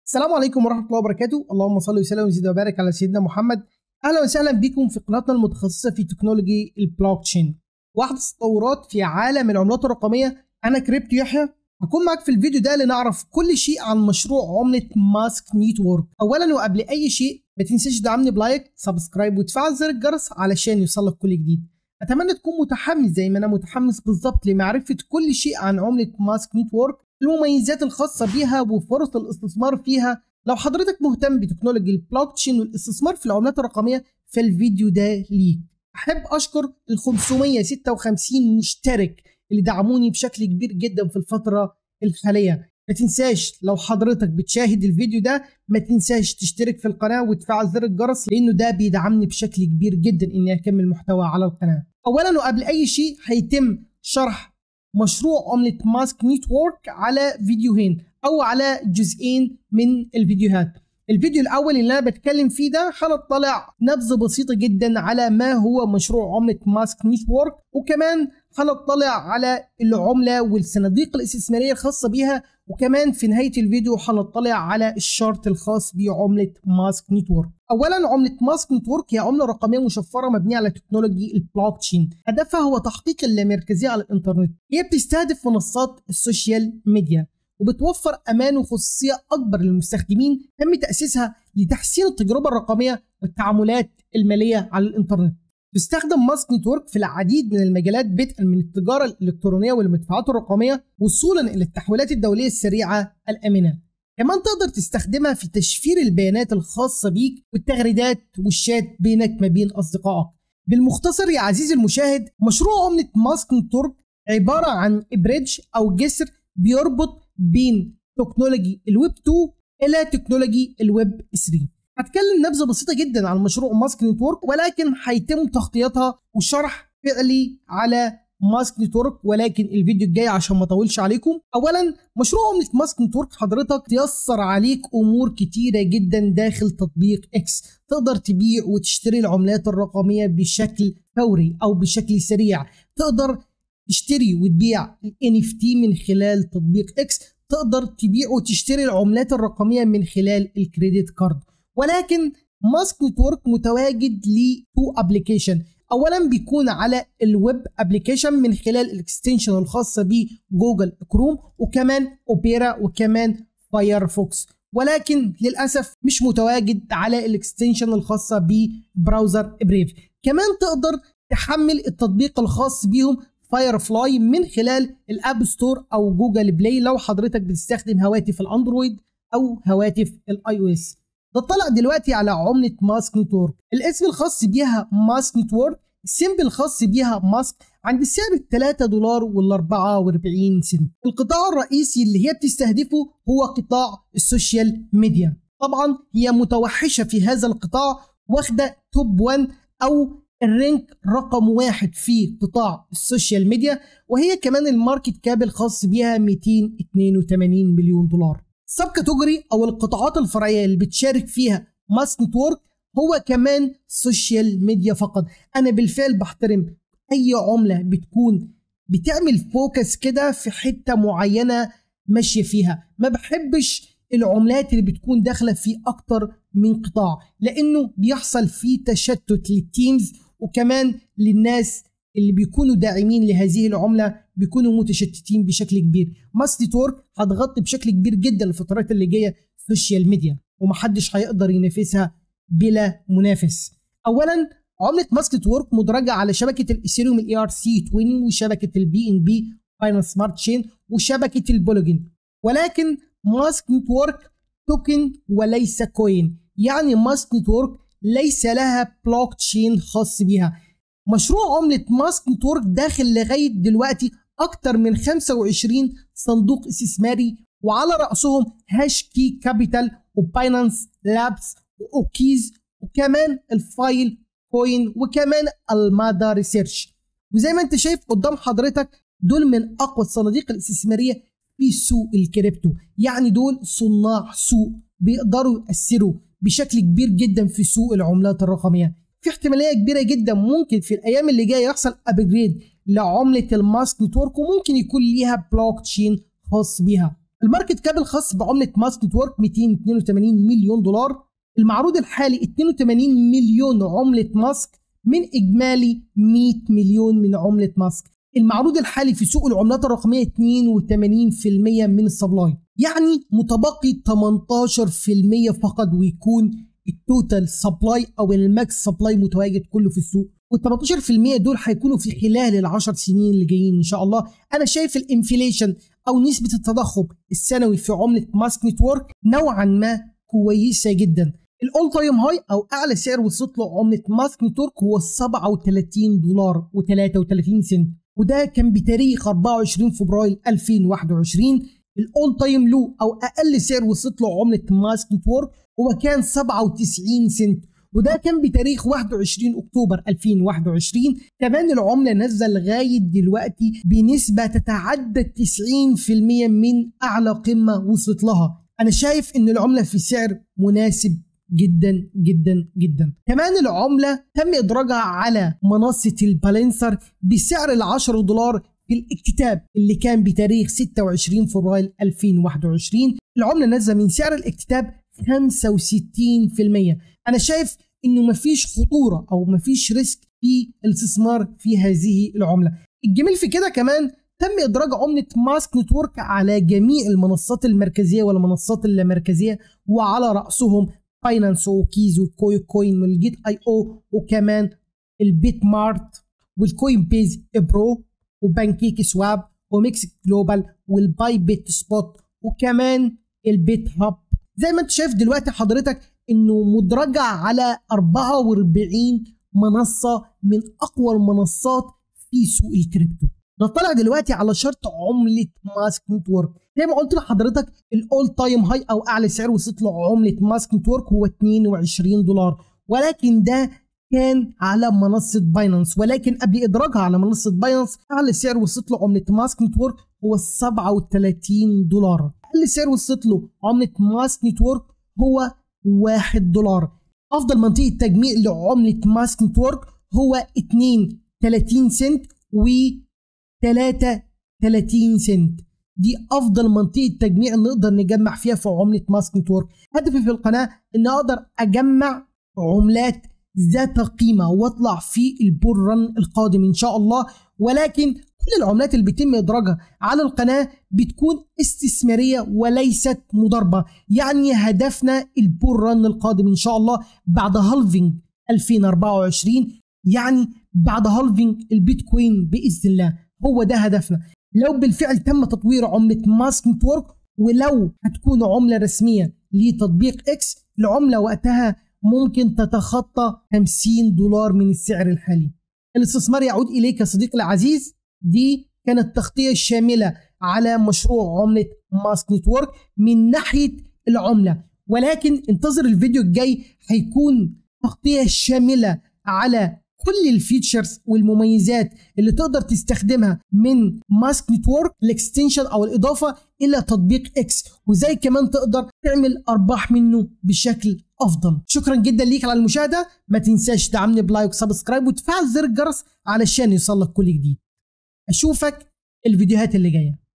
السلام عليكم ورحمة الله وبركاته اللهم صل وسلم وزد وبارك على سيدنا محمد أهلا وسهلا بكم في قناتنا المتخصصة في تكنولوجي البلوك تشين واحدث التطورات في عالم العملات الرقمية أنا كريبتو يحيى هكون معاك في الفيديو ده لنعرف كل شيء عن مشروع عملة ماسك نيتورك أولا وقبل أي شيء ما تنساش تدعمني بلايك سبسكرايب وتفعل زر الجرس علشان يوصلك كل جديد أتمنى تكون متحمس زي ما أنا متحمس بالظبط لمعرفة كل شيء عن عملة ماسك نيتورك المميزات الخاصة بيها وفرص الاستثمار فيها لو حضرتك مهتم بتكنولوجي البلوك تشين والاستثمار في العملات الرقمية فالفيديو ده ليك أحب أشكر ال 556 مشترك اللي دعموني بشكل كبير جدا في الفترة الحالية ما تنساش لو حضرتك بتشاهد الفيديو ده ما تنساش تشترك في القناة وتفعل زر الجرس لأنه ده بيدعمني بشكل كبير جدا إني أكمل محتوى على القناة أولا وقبل أي شيء هيتم شرح مشروع عملة ماسك نيتورك على فيديوهين أو على جزئين من الفيديوهات الفيديو الأول اللي أنا بتكلم فيه ده هنطلع نبذة بسيطة جدا على ما هو مشروع عملة ماسك نيتورك وكمان هنطلع على العملة والصناديق الاستثمارية الخاصة بيها وكمان في نهاية الفيديو هنطلع على الشرط الخاص بعملة ماسك نيتورك اولا عمله ماسك نتورك هي عمله رقميه مشفره مبنيه على تكنولوجي البلوك تشين هدفها هو تحقيق اللامركزيه على الانترنت هي بتستهدف منصات السوشيال ميديا وبتوفر امان وخصوصيه اكبر للمستخدمين تم تاسيسها لتحسين التجربه الرقميه والتعاملات الماليه على الانترنت تستخدم ماسك نتورك في العديد من المجالات بدءا من التجاره الالكترونيه والمدفوعات الرقميه وصولا الى التحويلات الدوليه السريعه الامنه كمان تقدر تستخدمها في تشفير البيانات الخاصة بيك والتغريدات والشات بينك ما بين أصدقائك بالمختصر يا عزيزي المشاهد مشروع عملة ماسك نتورك عبارة عن بريدج أو جسر بيربط بين تكنولوجي الويب 2 إلى تكنولوجي الويب 3 هتكلم نبذة بسيطة جدا عن مشروع ماسك نتورك ولكن هيتم تغطيتها وشرح فعلي على ماسك نتورك ولكن الفيديو الجاي عشان ما اطولش عليكم اولا مشروع عمله ماسك نتورك حضرتك تيسر عليك امور كتيره جدا داخل تطبيق اكس تقدر تبيع وتشتري العملات الرقميه بشكل فوري او بشكل سريع تقدر تشتري وتبيع ال NFT من خلال تطبيق اكس تقدر تبيع وتشتري العملات الرقميه من خلال الكريدت كارد ولكن ماسك نتورك متواجد ل تو ابلكيشن اولا بيكون على الويب ابلكيشن من خلال الاكستنشن الخاصه بجوجل كروم وكمان اوبيرا وكمان فايرفوكس ولكن للاسف مش متواجد على الاكستنشن الخاصه ببراوزر بريف كمان تقدر تحمل التطبيق الخاص بيهم فايرفلاي من خلال الاب ستور او جوجل بلاي لو حضرتك بتستخدم هواتف الاندرويد او هواتف الاي او اس نطلع دلوقتي على عملة ماسك نتورك الاسم الخاص بيها ماسك نتورك السيمبل الخاص بيها ماسك عند سعر ال 3 دولار وال 44 سنت القطاع الرئيسي اللي هي بتستهدفه هو قطاع السوشيال ميديا طبعا هي متوحشة في هذا القطاع واخدة توب 1 أو الرينك رقم واحد في قطاع السوشيال ميديا وهي كمان الماركت كاب الخاص بيها 282 مليون دولار سب كاتيجوري او القطاعات الفرعيه اللي بتشارك فيها ماس نتورك هو كمان سوشيال ميديا فقط انا بالفعل بحترم اي عمله بتكون بتعمل فوكس كده في حته معينه ماشيه فيها ما بحبش العملات اللي بتكون داخله في اكتر من قطاع لانه بيحصل فيه تشتت للتيمز وكمان للناس اللي بيكونوا داعمين لهذه العمله بيكونوا متشتتين بشكل كبير ماس نتورك هتغطي بشكل كبير جدا الفترات اللي جايه السوشيال ميديا ومحدش هيقدر ينافسها بلا منافس اولا عمله ماسك نتورك مدرجه على شبكه الاثيريوم الاي ار سي 20 وشبكه البي ان بي باينانس سمارت تشين وشبكه البولوجين ولكن ماسك نتورك توكن وليس كوين يعني ماسك نتورك ليس لها بلوك تشين خاص بيها مشروع عملة ماسك نتورك داخل لغاية دلوقتي أكتر من 25 صندوق استثماري وعلى رأسهم هاش كي كابيتال وباينانس لابس وأوكيز وكمان الفايل كوين وكمان المادا ريسيرش وزي ما انت شايف قدام حضرتك دول من أقوى الصناديق الاستثمارية في سوق الكريبتو يعني دول صناع سوق بيقدروا يأثروا بشكل كبير جدا في سوق العملات الرقمية في احتماليه كبيره جدا ممكن في الايام اللي جايه يحصل ابجريد لعمله الماسك نتورك وممكن يكون ليها بلوك تشين خاص بيها الماركت كاب الخاص بعمله ماسك نتورك 282 مليون دولار المعروض الحالي 82 مليون عمله ماسك من اجمالي 100 مليون من عمله ماسك المعروض الحالي في سوق العملات الرقميه 82% من السبلاي يعني متبقي 18% فقط ويكون التوتال سبلاي او الماكس سبلاي متواجد كله في السوق وال 18% دول هيكونوا في خلال ال 10 سنين اللي جايين ان شاء الله انا شايف الانفليشن او نسبه التضخم السنوي في عمله ماسك نتورك نوعا ما كويسه جدا الاول تايم هاي او اعلى سعر وصلت له عمله ماسك نتورك هو 37 دولار و33 سنت وده كان بتاريخ 24 فبراير 2021 الاول تايم لو او اقل سعر وصلت له عمله ماسك نتورك هو كان 97 سنت وده كان بتاريخ 21 اكتوبر 2021 كمان العمله نازله لغايه دلوقتي بنسبه تتعدى 90% من اعلى قمه وصلت لها انا شايف ان العمله في سعر مناسب جدا جدا جدا كمان العملة تم إدراجها على منصة البالانسر بسعر ال 10 دولار في الاكتتاب اللي كان بتاريخ 26 فبراير 2021 العملة نازلة من سعر الاكتتاب 65% أنا شايف إنه مفيش خطورة أو مفيش ريسك في الاستثمار في هذه العملة الجميل في كده كمان تم ادراج عمله ماسك نتورك على جميع المنصات المركزيه والمنصات اللامركزيه وعلى راسهم باينانس وكيز والكوي كوين والجيت اي او وكمان البيت مارت والكوين بيز برو وبانكيك سواب وميكس جلوبال والباي بيت سبوت وكمان البيت هاب زي ما انت شايف دلوقتي حضرتك انه مدرجة على 44 منصة من اقوى المنصات في سوق الكريبتو نطلع دلوقتي على شرط عملة ماسك نتورك زي ما قلت لحضرتك الاول تايم هاي او اعلى سعر وصلت له عملة ماسك نتورك هو 22 دولار ولكن ده كان على منصة باينانس ولكن قبل إدراجها على منصة باينانس أعلى سعر وصلت له عملة ماسك نتورك هو 37 دولار أقل سعر وصلت له عملة ماسك نتورك هو 1 دولار أفضل منطقة تجميع لعملة ماسك نتورك هو 2 30 سنت و 3 30 سنت دي افضل منطقه تجميع نقدر نجمع فيها في عمله ماسك نتورك هدفي في القناه ان اقدر اجمع عملات ذات قيمه واطلع في البول رن القادم ان شاء الله ولكن كل العملات اللي بيتم ادراجها على القناه بتكون استثماريه وليست مضاربه يعني هدفنا البول رن القادم ان شاء الله بعد هالفينج 2024 يعني بعد هالفينج البيتكوين باذن الله هو ده هدفنا لو بالفعل تم تطوير عمله ماسك نتورك ولو هتكون عمله رسميه لتطبيق اكس العمله وقتها ممكن تتخطى 50 دولار من السعر الحالي الاستثمار يعود اليك يا صديقي العزيز دي كانت تغطيه شامله على مشروع عمله ماسك نتورك من ناحيه العمله ولكن انتظر الفيديو الجاي هيكون تغطيه شامله على كل الفيتشرز والمميزات اللي تقدر تستخدمها من ماسك نتورك الاكستنشن او الاضافه الى تطبيق اكس وزي كمان تقدر تعمل ارباح منه بشكل افضل شكرا جدا ليك على المشاهده ما تنساش تدعمني بلايك وسبسكرايب وتفعل زر الجرس علشان يوصلك كل جديد اشوفك الفيديوهات اللي جايه